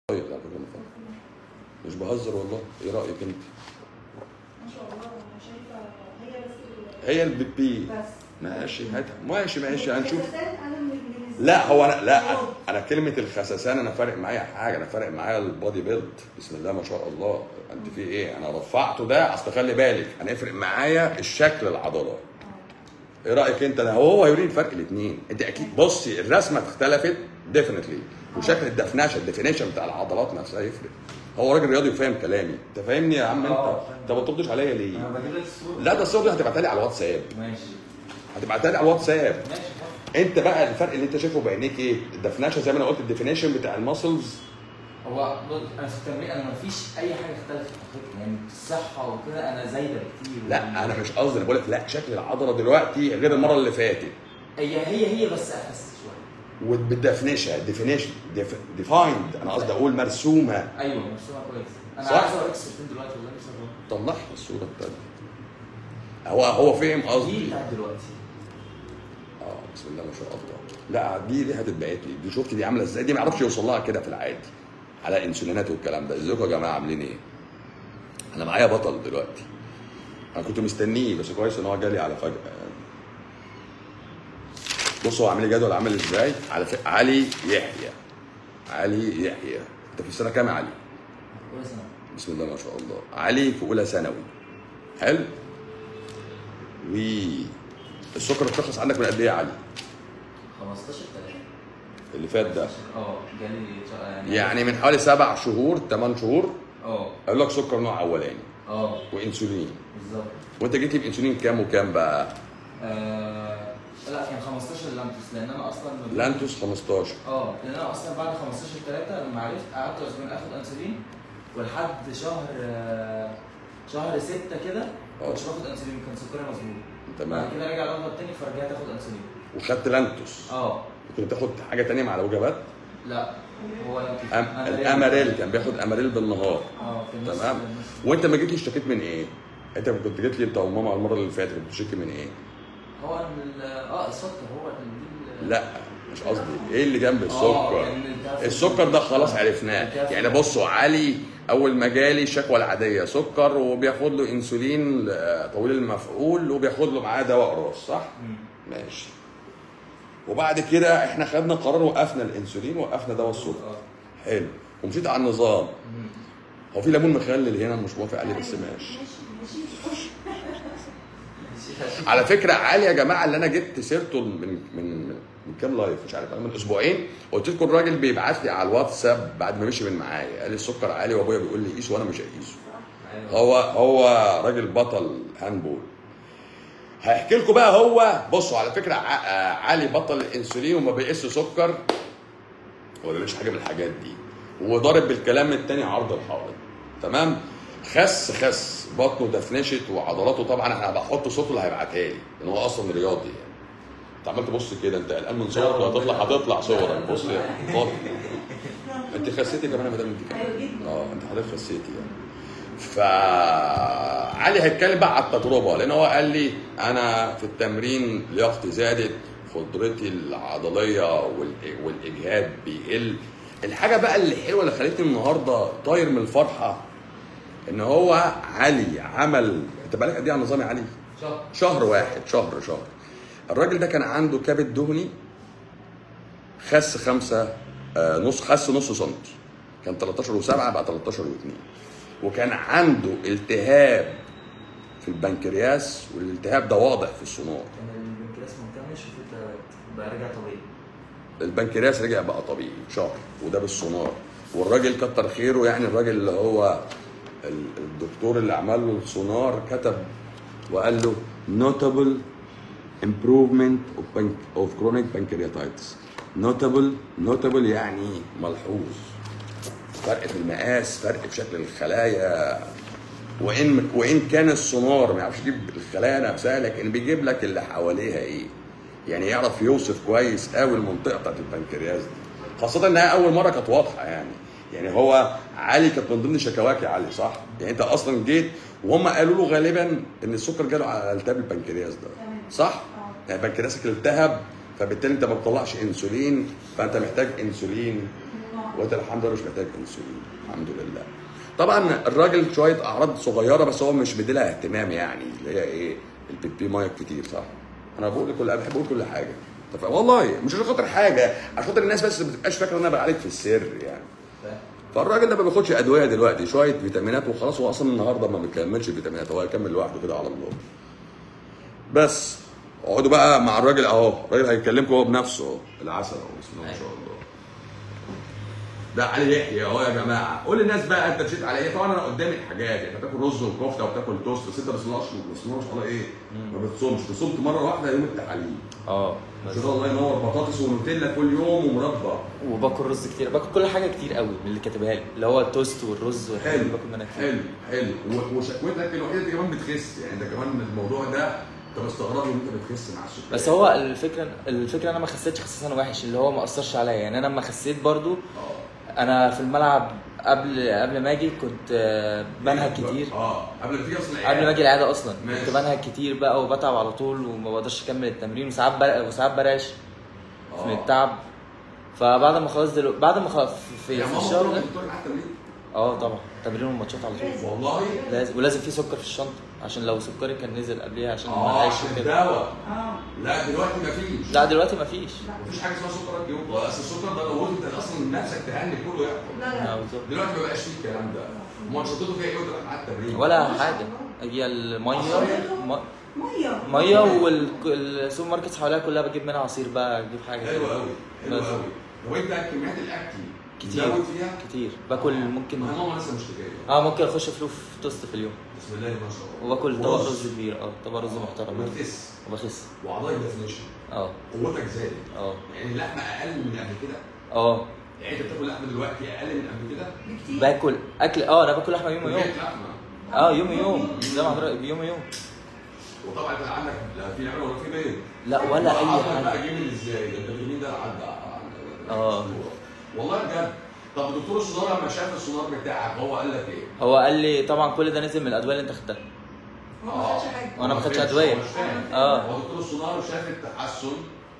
طيب على فكره أنا فاهم. مش بهزر والله ايه رايك انت ما شاء الله انا شايفه هي بس ال- هي البيبي بس ماشي هاتها ماشي ماشي هنشوف الخساسات انا من بالنسبة لا هو انا لا لي انا كلمه الخسسان انا فارق معايا حاجه انا فارق معايا البادي بيلد بسم الله ما شاء الله انت في ايه انا رفعته ده اصل خلي بالك انا يفرق معايا الشكل العضلات ايه رايك انت ده هو هيوريني فرق الاثنين انت اكيد بصي الرسمه اختلفت ديفينتلي وشكل الدفنشه الديفينيشن بتاع العضلات نفسها يفرق هو راجل رياضي وفاهم كلامي انت فاهمني يا عم انت اه، انت ما بتردش عليا ليه انا بجيب لك الصوره لا ده الصور دي هتبعتها لي على الواتساب ماشي هتبعتها لي على الواتساب ماشي انت بقى الفرق اللي انت شايفه بعينيك ايه الدفنشه زي ما انا قلت الديفينيشن بتاع الماسلز هو بص، انا في التمرين انا مفيش اي حاجه اختلفت على فكره يعني الصحه وكده انا زايده بكتير لا انا مش قصدي انا بقول لك لا شكل العضله دلوقتي غير المره اللي فاتت هي هي هي بس اخس شويه وبالدفنشه ديفينيشن ديفايند انا قصدي اقول مرسومه ايوه مرسومه كويس انا صح؟ عايز اوريك الصورتين دلوقتي والله نفسي أوريهم. طلع لي الصوره الثانيه هو هو فهم دي قصدي بتاعت دلوقتي اه بسم الله ما شاء الله لا دي دي هتتبعت لي دي شفت دي عامله ازاي دي ما يعرفش يوصل لها كده في العادي على انسولينات والكلام ده ازيكم يا جماعه عاملين ايه انا معايا بطل دلوقتي انا كنت مستنيه بس كويس ان هو جالي على فجاه يعني. بص هو عامل لي جدول عامل ازاي على ف... علي يحيى علي يحيى انت في السنه كام يا علي كويس أنا. بسم الله ما شاء الله علي في اولى ثانوي حلو و السكر اتشخص عندك من قد ايه يا علي 15 3 اللي فات ده اه جالي شا- يعني من حوالي سبع شهور ثمان شهور اه قال لك سكر نوع اولاني اه وانسولين بالظبط وانت جيت لي بانسولين كام وكام بقى؟ آه لا كان 15 لانتوس لان انا اصلا لانتوس 15 اه لان انا اصلا بعد 15 3 لما عرفت قعدت اسبوعين اخد انسولين ولحد شهر آه، شهر 6 كده اه. كنتش باخد انسولين كان سكري مظبوط تمام بعد كده رجع الاخضر تاني فرجعت اخد انسولين وخدت لانتوس اه كنت بتاخد حاجه تانية مع الوجبات لا هو لانتوس أم... الاماريل كان بياخد اماريل بالنهار اه في النص تمام في النص. وانت ما جيتلي اشتكيت من ايه؟ انت كنت جيت لي انت وماما المره اللي فاتت كنت بتشتكي من ايه؟ هو ال- اه السكر هو ال- لا مش قصدي ايه اللي جنب اه السكر؟ كان التهاب- السكر ده خلاص عرفناه التهاب- يعني بصوا علي اول ما جالي الشكوى العاديه سكر وبياخد له انسولين آه، طويل المفعول وبياخد له معاه دواء راس صح؟ مم. ماشي وبعد كده احنا خدنا قرار وقفنا الانسولين وقفنا دواء السكر اه حلو ومشيت على النظام مم. هو في ليمون مخلل هنا مش موافق عليه بس ماشي ماشي ماشي على فكره علي يا جماعه اللي انا جبت سيرته من من من كام لايف مش عارف من اسبوعين قلت لكم الراجل بيبعت لي على الواتساب بعد ما مشي من معايا قال لي السكر عالي وابويا بيقول لي قيس وانا مش هقيسه أيوة. هو هو راجل بطل هاندبول هحكي لكم بقى هو بصوا على فكره ع- آه، علي بطل الانسولين وما بيقيس سكر ولا مش حاجه من الحاجات دي وضارب بالكلام التاني عرض الحائط تمام خس خس بطنه دفنشت وعضلاته طبعا انا بحط صوته اللي هيبعتها لي لان هو اصلا رياضي يعني انت عمال تبص كده انت قلقان من صورك هتطلع هتطلع صورك بص يا فاضي انت خسيتي كمان يا مدام انت كمان ايوه جدا اه انت حضرتك خسيتي يعني فعلي هيتكلم بقى على التجربه لان هو قال لي انا في التمرين لياقتي زادت قدرتي العضليه والإ- والاجهاد بيقل الحاجه بقى اللي حلوه اللي خلتني النهارده طاير من الفرحه ان هو علي عمل انت بقالك قد ايه على النظام يا علي؟ شهر شهر واحد شهر شهر الراجل ده كان عنده كبد دهني خس خمسة آه نص خس نص سنتي كان 13 و7 بقى 13 و2 وكان عنده التهاب في البنكرياس والالتهاب ده واضح في السونار كان البنكرياس منكمش وفي بقى رجع طبيعي البنكرياس رجع بقى طبيعي شهر وده بالسونار والراجل كتر خيره يعني الراجل اللي هو ال- الدكتور اللي عمل له السونار كتب وقال له notable improvement of, bank of chronic pancreatitis notable notable يعني ملحوظ فرق في المقاس فرق في شكل الخلايا وان وان كان السونار ما يعرفش يجيب الخلايا نفسها لكن بيجيب لك اللي حواليها ايه يعني يعرف يوصف كويس قوي المنطقه بتاعت البنكرياس دي خاصه انها اول مره كانت واضحه يعني يعني هو علي كانت من ضمن شكواك يا علي صح يعني انت اصلا جيت وهم قالوا له غالبا ان السكر جاله على التهاب البنكرياس ده تمام. صح اه يعني بنكرياسك التهب فبالتالي انت ما بتطلعش انسولين فانت محتاج انسولين وانت الحمد لله مش محتاج انسولين الحمد لله طبعا الراجل شويه اعراض صغيره بس هو مش مديلها اهتمام يعني اللي هي ايه البيبي مايك كتير صح انا بقول كل بحب اقول كل حاجه طب والله مش عشان خاطر حاجه عشان خاطر الناس بس ما تبقاش فاكره ان انا بعالج في السر يعني فاهم؟ فالراجل ده ما بياخدش ادويه دلوقتي شويه فيتامينات وخلاص هو اصلا النهارده ما بيكملش فيتامينات هو هيكمل لوحده كده على الله بس اقعدوا بقى مع الراجل اهو الراجل هيكلمكم هو بنفسه اهو العسل اهو بسم الله ما شاء الله ده علي يحيى اهو يا جماعه قول للناس بقى انت مشيت على ايه طبعا انا قدامي حاجات يعني بتاكل رز وكفته وبتاكل توست بس انت بسم الله بسم الله ما شاء الله ايه ما بتصومش انت صمت مره واحده يوم التحاليل اه بس كده الله ينور بطاطس ونوتيلا كل يوم ومربى وباكل رز كتير باكل كل حاجه كتير قوي من اللي كاتبها لي اللي هو التوست والرز والحاجات حلو اللي باكل منها كتير حلو حلو و- وشكوتك الوحيده انت كمان بتخس يعني انت كمان الموضوع ده انت مستغرب ان انت بتخس مع السكر بس هو الفكره الفكره انا ما خسيتش خسيت انا وحش اللي هو ما اثرش عليا يعني انا لما خسيت برضو اه انا في الملعب قبل قبل ما اجي كنت آه، بنهج كتير اه قبل ما تيجي اصلا قبل ما اجي العياده اصلا ماشي. كنت بنهج كتير بقى وبتعب على طول وما بقدرش اكمل التمرين وساعات بر... وساعات برعش من آه. التعب فبعد ما خلاص دلوقتي بعد ما خلاص في, يا في ماما الشهر بتروح ده الدكتور معاك تمرين اه طبعا تمرين والماتشات على طول والله لازم ولازم في سكر في الشنطه عشان لو سكري كان نزل قبليها عشان ما اه اعيش عشان كده دواء اه لا دلوقتي مفيش لا دلوقتي ما فيش مفيش حاجه اسمها سكر اليوم اصل السكر ده لو انت اصلا نفسك تهني كله يحكم لا لا لا بالظبط دلوقتي ما بقاش فيه الكلام ده ماتشاته فيها ايه وانت رايح معاك تمرين ولا ما شاء حاجه الله. هي الميه عصير؟ م- ميه ميه والسوبر ماركتس حواليها كلها بجيب منها عصير بقى اجيب حاجه حلو كده. قوي حلو بس. قوي طب انت كميات الاكل كتير. زود فيها كتير باكل ممكن ما هي ماما لسه مشتكيه اه ممكن اخش فلوس في توست في اليوم بسم الله ما شاء الله وباكل طبق ورز. رز كبير اه طبق رز محترم وبتخس وبخس وعضلات ديفينيشن اه قوتك زادت اه يعني اللحمه اقل من قبل كده اه يعني انت بتاكل لحمه دلوقتي اقل من قبل كده بكتير باكل اكل اه انا باكل لحمه يوم ويوم كمية لحمه اه يوم يوم زي ما حضرتك يوم يوم وطبعا انت عندك لا في لحمه ولا في بيض لا ولا اي عضلك حاجه بقى جميل ازاي ده الفيتامين ده عدى عن- آه. والله بجد طب دكتور السونار لما شاف السونار بتاعك هو قال لك ايه؟ هو قال لي طبعا كل ده نزل من الادويه اللي انت خدتها هو ما خدش حاجه وأنا ما هو خدتش فاهم، أدوية. هو مش فاهم. آه. هو دكتور السونار شاف التحسن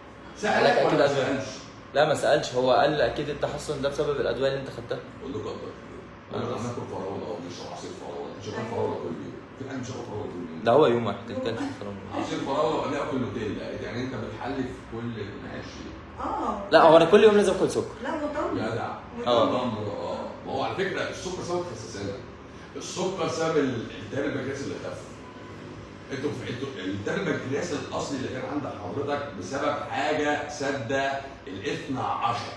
قال لك سألك أكيد ولا ما أدوية. سألش؟ لا ما سالش هو قال اكيد التحسن ده بسبب الادويه اللي انت خدتها قول له كتر قول له انا اكل فراوله او نشرب عصير فراوله انت شغال فراوله كل يوم في حد بيشرب فراوله كل يوم ده هو يوم واحد كان كان عصير فراوله وقال لي اكل نوتيلا يعني انت بتحلي في كل ماشي اه لا هو انا كل يوم لازم اكل سكر لا مطمن جدع آه. مطمر، اه ما هو على فكره السكر سبب خساسيه السكر سبب الالتهاب البنكرياس اللي خف انتوا في انتوا الالتهاب البنكرياس الاصلي اللي كان عند حضرتك بسبب حاجه سادة الاثنى عشر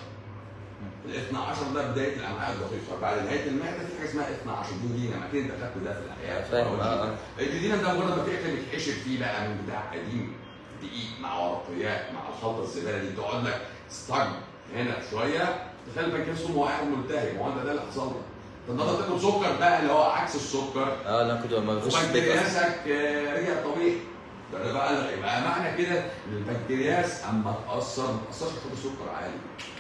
الاثنى عشر ده بدايه الامعاء الدقيقه بعد نهايه المعده في حاجه اسمها اثنى عشر دودينا اكيد انت خدت ده في الاحياء فاهم، آه، آه. الدودينا ده مجرد ما تاكل بيتحشر فيه بقى من بتاع قديم دقيق مع ورقيات مع الخلطه الزباله دي تقعد لك ستاج هنا شويه تخلي البنكرياس يقوم واقع وملتهب ما هو انت ده اللي حصل لك فالنهارده تاكل سكر بقى اللي هو عكس السكر اه لا كنت ما بخش البيت اصلا وبنكرياسك آه، رجع طبيعي ده ده بقى يبقى معنى كده ان البنكرياس اما تاثر ما تاثرش خاطر سكر عالي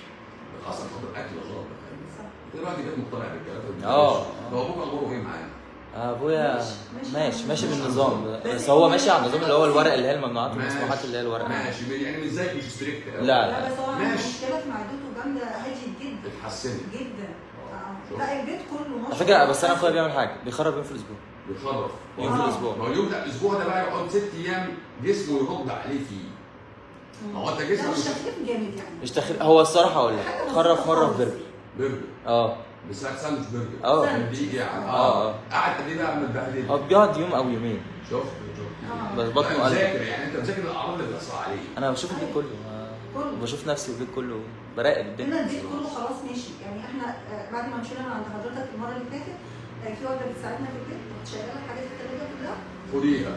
بتاثر خاطر اكل غلط دلوقتي بقيت مقتنع بالكلام ده آه. هو ابوك اخباره ايه معانا؟ ابويا ماشي- ماشي ماشي ماشي. بالنظام بس هو ماشي على النظام اللي هو الورق اللي هي الممنوعات والمسموحات اللي هي الورق ماشي يعني مش زيك مش ستريكت لا. لا بس هو عنده ماشي. مشكله في معدته جامده هاديه جدا اتحسنت جدا شوف. آه. لا البيت كله ما على شاء فكره الله. بس انا اخويا بيعمل حاجه بيخرب يوم في الاسبوع بيخرف يوم في آه. الاسبوع ما هو اليوم ده الاسبوع ده بقى يقعد ست ايام جسمه يرد عليه فيه ما هو انت لا جسمك مش مش تخفيف جامد يعني مش تخيل هو الصراحه اقول لك حاجة خرب بسيطة مره خالص. في برجر برجر اه بس ساندوتش برجر اه. كان بيجي يعني اه. اه قعد قد ايه بقى متبهدل هو بيقعد يوم او يومين شفت آه. بس شفت بطنه لا، قلب مذاكر يعني انت مذاكر الاعراض اللي بتاثر عليه انا بشوف البيت كله ما- كله. بشوف نفسي والبيت كله براقب الدنيا هنا البيت كله خلاص ماشي يعني احنا آه، بعد ما مشينا من عند حضرتك المره اللي فاتت آه، في واحده بتساعدنا في البيت كنت شايله لها حاجات في الثلاجه كلها خديها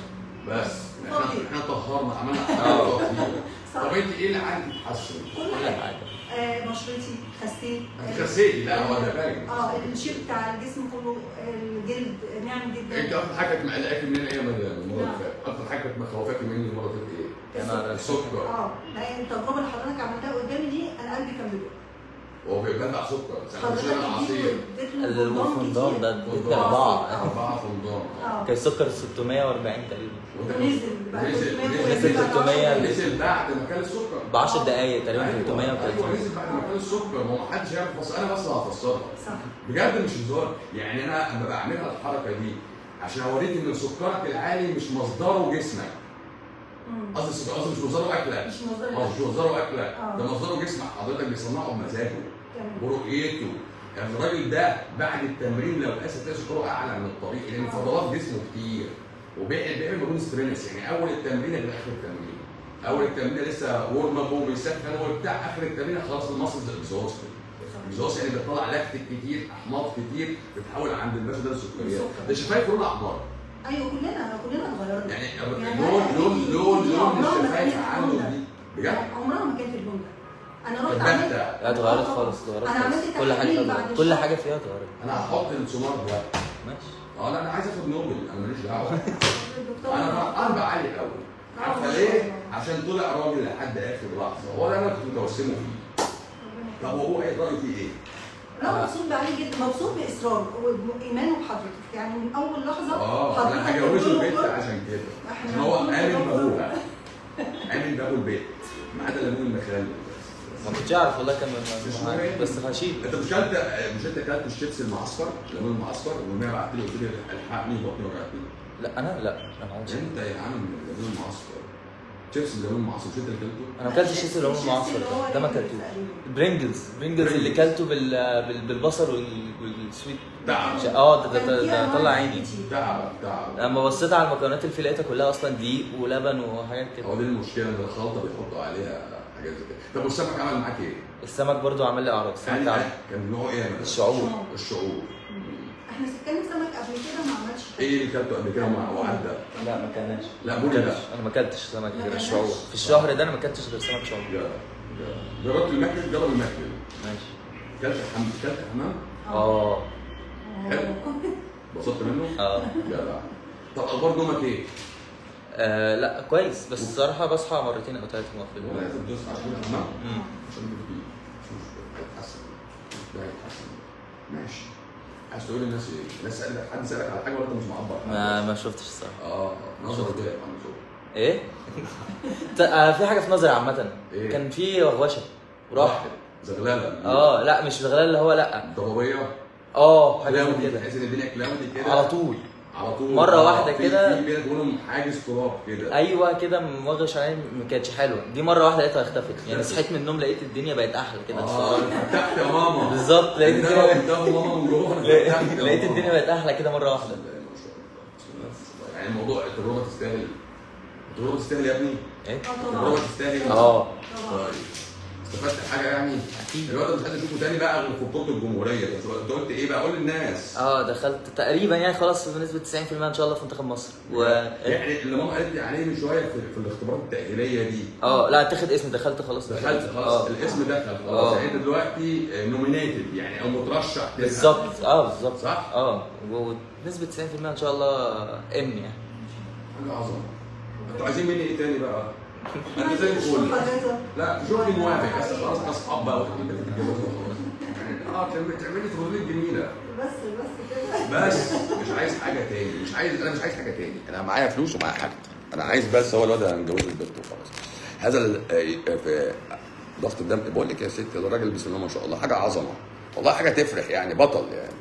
بس احنا فاضي. احنا طهرنا عملنا اه. حاجات كتير. صح. طب انت ايه اللي عندك تتحسن؟ كل كل حاجه حاجه آه، بشرتي خسيت انت خسيتي لا هو ده باين اه الشيب بتاع الجسم كله الجلد ناعم انت جدا اكتر حاجه كانت مقلقاكي منين ايه يا مدام المره اللي نعم. فاتت؟ اكتر حاجه كانت مخوفاكي مني المره اللي فاتت ايه؟ يا نهار أسود. السكر اه لا التجربه اللي حضرتك عملتها قدامي دي انا قلبي كان بيدق هو بيبلع سكر ساعات حضرتك بيشرب عصير اديت له الفندق كتير. ده اديت فندق. اربعه اربعه فندق اه كان السكر 640 تقريبا ونزل بقى نزل 300 نزل 300 نزل بعد ما كان السكر ب 10 دقايق تقريبا ايوه 330 ايوه نزل بعد ما كان السكر ما هو محدش يعرف بس انا بس اللي هفسرها صح بجد مش هزار يعني انا اما بعملها الحركه دي عشان اوريك ان سكرك العالي مش مصدره جسمك مم. قصدي السكر قصدي مش مصدره اكلك مش مصدر اه مش مصدره اكلك آه. ده مصدره جسمك حضرتك بيصنعه بمزاجه تمام. برؤيته يعني الراجل ده بعد التمرين لو قاس تلاقي سكره اعلى من الطبيعي لان فضلات جسمه كتير وبيعمل بيعمل مجهود سترينس يعني اول التمرين غير اخر التمرين اول التمرين لسه ورم اب وبيسخن وبتاع اخر التمرين خلاص المصل اكزوست اكزوست يعني بتطلع لاكتيك كتير احماض كتير بتتحول عند الباشا ده لسكريات سكر. ده شفايف لون احمر ايوه كلنا كلنا اتغيرنا يعني يعني لون أنا لون دي- لون دي لون عمرها ما الشفايف كانت عنده اللون ده. دي بجد عمرها ما كانت اللون ده انا رحت البهتة. عملت لا اتغيرت خالص اتغيرت انا عملت خالص كل حاجه تحليل اتغيرت بعد كل الشهر. حاجه فيها اتغيرت انا هحط السونار ده ماشي اه لا انا عايز اخد نوبل انا ماليش دعوه الدكتور انا بقى انا بقى عالي قوي عارفه ليه؟ عشان طلع راجل لحد اخر لحظه هو ده انا كنت متوسمه فيه طب وهو ايه رايه فيه ايه؟ لا مبسوط بعليه جدا مبسوط باصراره وايمانه بحضرتك يعني من اول لحظه اه انا حضرتك هجوزه بتقول له البيت كل- عشان كده إحنا عشان هو هنقول امن لدكتور- بابوها امن بابو البيت ما عدا ليمون المخلل ما كنتش اعرف والله كان مش معاك، مهم. بس هشيل انت مش كلت مش انت كلت الشيبس المعصفر الليمون المعصفر والمية بعت لي قلت لي الحقني بطني وجعتني لا انا لا انا ما عملتش انت يا عم الليمون المعصفر شيبس الليمون المعصفر مش انت اللي كلته؟ انا ما اكلتش الشيبس اللي هو المعصفر ده ده ما اكلتوش برينجلز برينجلز اللي كلته بال... بال... بالبصل وال... والسويت تعب ش- اه ده, كان ده, ده, فيها ده طلع عيني كتير. تعب تعب لما بصيت على المكونات اللي في لقيتها كلها اصلا دقيق ولبن وحاجات هو كده دي المشكله ان الخلطه بيحطوا عليها حاجات زي كده طب والسمك عمل معاك ايه؟ السمك برضو عمل لي اعراض السمك يعني عمل كان نوعه ايه مثلا؟ الشعور الشعور احنا سكان سمك قبل كده ما عملش حاجة. ايه اللي كلته قبل كده مع وعدى؟ لا ما كانش لا، ما بولي لا. كلتش. انا ما اكلتش سمك ما غير كلناش. الشعور في الشهر ده انا ما اكلتش غير سمك شعور جرب جرب. جربت الماكل جرب الماكل ماشي كلت حمام كلت حمام اه حلو. انبسطت منه؟ اه جدع طب اخبار نومك ايه؟ آه، لا كويس بس الصراحه بصحى مرتين او ثلاث مرات في ولا اليوم لازم تصحى عشان الحمام؟ مم. عشان تبقى شوف هيتحسن ده هيتحسن ماشي عايز تقول للناس ايه؟ الناس سألتك حد سألك على حاجه ولا انت مش معبر؟ ما ما شفتش الصراحه اه نظر ده يا عم زور ايه ت- آه، في حاجه في نظري عامه إيه؟ كان في وغوشه وراح واحد زغلله اه لا مش الغلال اللي هو لا ضبابيه اه حاجه زي كلاودي كده تحس ان الدنيا كلاودي كده على طول على طول مرة آه، واحدة في- كده. في بينك وبينهم حاجز تراب كده ايوه كده موغش عليا ما كانتش حلوه دي مره واحده لقيتها اختفت يعني صحيت من النوم لقيت الدنيا بقت احلى كده اه الصراحه فتحت يا ماما بالظبط لقيت انت الدنيا انت ماما من جوه لقيت فتحت يا لقيت ماما. الدنيا بقت احلى كده مره واحده بسم الله ما شاء الله. بسم الله ما شاء الله. يعني الموضوع التجربه تستاهل التجربه تستاهل يا ابني ايه اه التجربه طبعا تستاهل اه طبعا طيب استفدت حاجه يعني اكيد الواد مش عايز اشوفه تاني بقى غير في بطوله الجمهوريه انت قلت ايه بقى قول للناس اه دخلت تقريبا يعني خلاص بنسبه 90% ان شاء الله في منتخب مصر و يعني اللي ماما قالت لي عليه من شويه في, في الاختبارات التاهيليه دي اه لا اتخذ اسم دخلت خلاص دخلت خلاص اه الاسم دخل خلاص آه. يعني انت دلوقتي نومينيتد يعني او مترشح تلعب. بالظبط اه بالظبط صح؟ اه وبنسبه 90% ان شاء الله امن يعني حاجه عظمه انتوا عايزين مني ايه تاني بقى؟ انت زي الفل حضرتك لا شوفني موافق بس خلاص كاصحاب بقى وتقول انت بتتجوزوا وخلاص يعني اه تعمل- تعملي تفضيلات جميله بس بس كده بس مش عايز حاجه تاني مش عايز انا مش عايز حاجه تاني انا معايا فلوس ومعايا حاجتي انا عايز بس هو الواد هنجوزه البنت وخلاص هذا ال- آه، في ضغط الدم بقول لك يا ستي ده الراجل بسم الله ما شاء الله حاجه عظمه والله حاجه تفرح يعني بطل يعني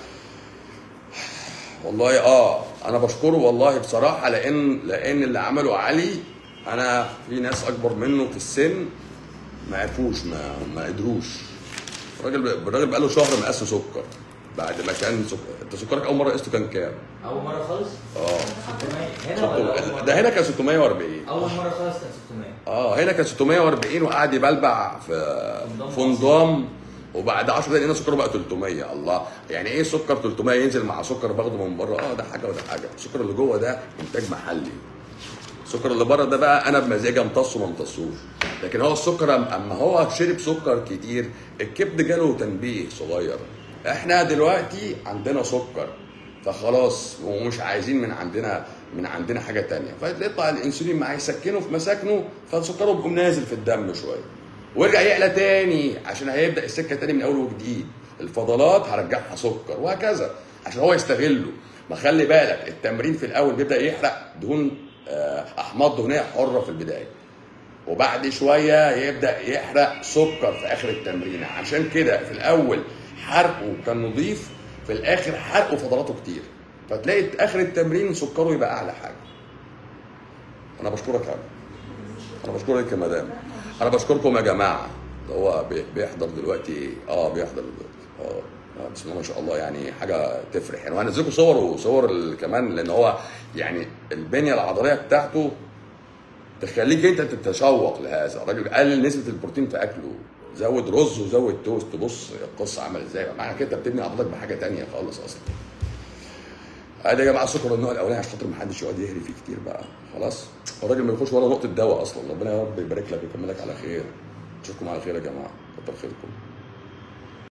والله اه انا بشكره والله بصراحه لان لان اللي عمله علي انا في ناس اكبر منه في السن ما عرفوش ما ما قدروش الراجل الراجل بقى له شهر مقاس سكر بعد ما كان سكر انت سكرك اول مره قسته كان كام؟ اول مره خالص اه 600 هنا ولا أول ستو- مرة؟ ده هنا كان 640 اول مره خالص كان 600 اه هنا كان 640 وقعد يبلبع في في نظام وبعد 10 دقايق هنا سكره بقى 300 الله يعني ايه سكر 300 ينزل مع سكر باخده من بره اه ده حاجه وده حاجه السكر اللي جوه ده انتاج محلي السكر اللي بره ده بقى انا بمزاجي امتصه ما امتصوش لكن هو السكر أم- اما هو شرب سكر كتير الكبد جاله تنبيه صغير احنا دلوقتي عندنا سكر فخلاص ومش عايزين من عندنا من عندنا حاجه تانية فيطلع الانسولين معاه يسكنه في مساكنه فسكره بيقوم نازل في الدم شويه ويرجع يعلى تاني عشان هيبدا السكه تاني من اول وجديد الفضلات هرجعها سكر وهكذا عشان هو يستغله ما خلي بالك التمرين في الاول بيبدا يحرق دهون آه، احماض دهنيه حره في البدايه وبعد شويه يبدا يحرق سكر في اخر التمرين عشان كده في الاول حرقه كان نظيف في الاخر حرقه فضلاته كتير فتلاقي اخر التمرين سكره يبقى اعلى حاجه انا بشكرك يا عم. انا بشكرك يا مدام انا بشكركم يا جماعه اللي هو بي- بيحضر دلوقتي اه بيحضر دلوقتي اه آه، بسم الله ما شاء الله يعني حاجه تفرح يعني وهنزل لكم صور وصور ال- كمان لان هو يعني البنيه العضليه بتاعته تخليك انت تتشوق لهذا الراجل قلل نسبه البروتين في اكله زود رز وزود توست بص القصه عامله ازاي معنى كده بتبني عضلاتك بحاجه تانية خالص اصلا ادي يا جماعه سكر النوع الاولاني عشان خاطر ما حدش يقعد يهري فيه كتير بقى خلاص الراجل ما يخش ولا نقطه دواء اصلا ربنا يا رب يبارك لك ويكملك على خير اشوفكم على خير يا جماعه كتر خيركم